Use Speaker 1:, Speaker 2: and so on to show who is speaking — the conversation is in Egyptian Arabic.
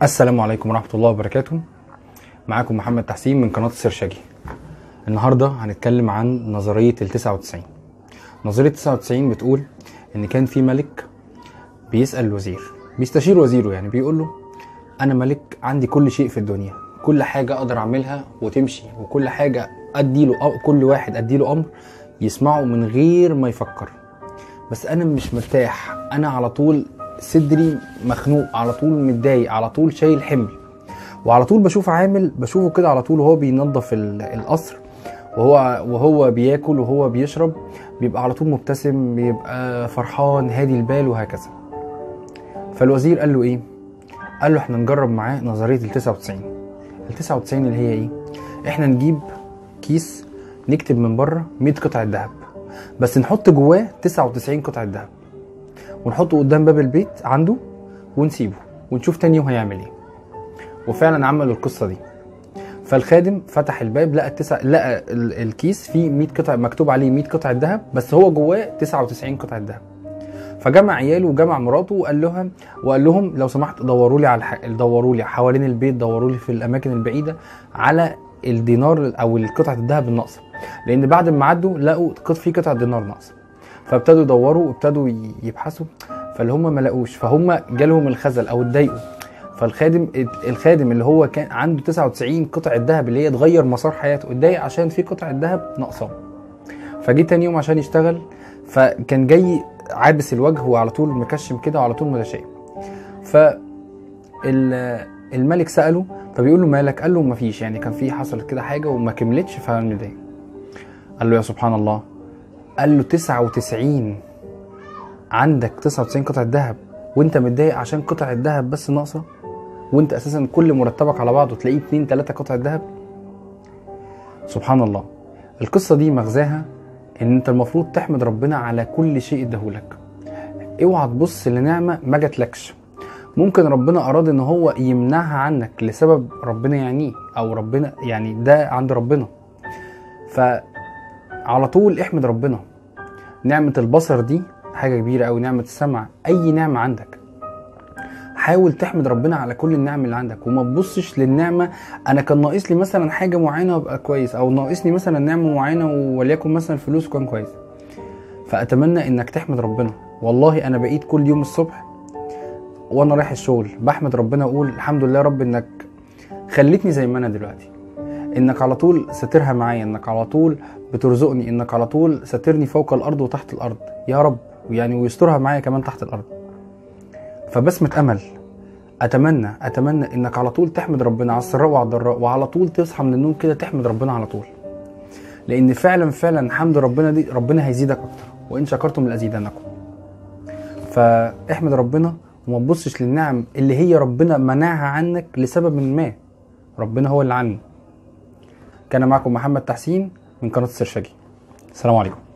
Speaker 1: السلام عليكم ورحمة الله وبركاته معاكم محمد تحسين من قناة السرشاجي النهاردة هنتكلم عن نظرية ال 99 نظرية 99 بتقول إن كان في ملك بيسأل الوزير بيستشير وزيره يعني بيقول له أنا ملك عندي كل شيء في الدنيا كل حاجة أقدر أعملها وتمشي وكل حاجة أديله أو كل واحد أديله أمر يسمعه من غير ما يفكر بس أنا مش مرتاح أنا على طول صدري مخنوق على طول متضايق على طول شايل حمل وعلى طول بشوف عامل بشوفه كده على طول وهو بينظف ال- القصر وهو وهو بياكل وهو بيشرب بيبقى على طول مبتسم بيبقى فرحان هادي البال وهكذا فالوزير قال له ايه قال له احنا نجرب معاه نظريه ال 99 ال 99 اللي هي ايه احنا نجيب كيس نكتب من بره 100 قطعه ذهب بس نحط جواه 99 قطعه ذهب ونحطه قدام باب البيت عنده ونسيبه ونشوف تاني يوم هيعمل ايه وفعلا عملوا القصه دي فالخادم فتح الباب لقى التسع لقى ال- الكيس فيه 100 قطعه مكتوب عليه 100 قطعه ذهب بس هو جواه 99 قطعه ذهب فجمع عياله وجمع مراته وقال لها وقال لهم لو سمحت دوروا لي على الح... دوروا لي حوالين البيت دوروا لي في الاماكن البعيده على الدينار او قطعه الذهب الناقصه لان بعد ما عدوا لقوا قط- في قطعه دينار ناقصه فابتدوا يدوروا وابتدوا ي- يبحثوا فاللي هم ما لقوش فهم جالهم الخزل او اتضايقوا فالخادم الخادم اللي هو كان عنده 99 قطعه ذهب اللي هي تغير مسار حياته اتضايق عشان في قطعه ذهب ناقصاه فجه تاني يوم عشان يشتغل فكان جاي عابس الوجه وعلى طول مكشم كده وعلى طول متشائم ف ال- الملك ساله فبيقول له مالك قال له مفيش يعني كان في حصلت كده حاجه وما كملتش فانا متضايق قال له يا سبحان الله قال له 99 عندك 99 قطعه ذهب وانت متضايق عشان قطعه ذهب بس ناقصه وانت اساسا كل مرتبك على بعضه تلاقيه 2 3 قطعه ذهب سبحان الله القصه دي مغزاها ان انت المفروض تحمد ربنا على كل شيء اداهولك اوعى تبص لنعمه ما جاتلكش ممكن ربنا اراد ان هو يمنعها عنك لسبب ربنا يعنيه او ربنا يعني ده عند ربنا فعلى طول احمد ربنا نعمه البصر دي حاجه كبيره قوي نعمه السمع اي نعمه عندك حاول تحمد ربنا على كل النعم اللي عندك وما تبصش للنعمه انا كان ناقص لي مثلا حاجه معينه وابقى كويس او ناقصني مثلا نعمه معينه وليكن مثلا فلوس وكان كويس فاتمنى انك تحمد ربنا والله انا بقيت كل يوم الصبح وانا رايح الشغل بحمد ربنا واقول الحمد لله يا رب انك خلتني زي ما انا دلوقتي انك على طول ساترها معايا انك على طول بترزقني انك على طول ساترني فوق الارض وتحت الارض يا رب يعني ويسترها معايا كمان تحت الارض فبسمة امل اتمنى اتمنى انك على طول تحمد ربنا على السراء وعلى الضراء وعلى طول تصحى من النوم كده تحمد ربنا على طول لان فعلا فعلا حمد ربنا دي ربنا هيزيدك اكتر وان شكرتم لازيدنكم فاحمد ربنا وما تبصش للنعم اللي هي ربنا منعها عنك لسبب ما ربنا هو اللي عني كان معكم محمد تحسين من قناه السرشاجي السلام عليكم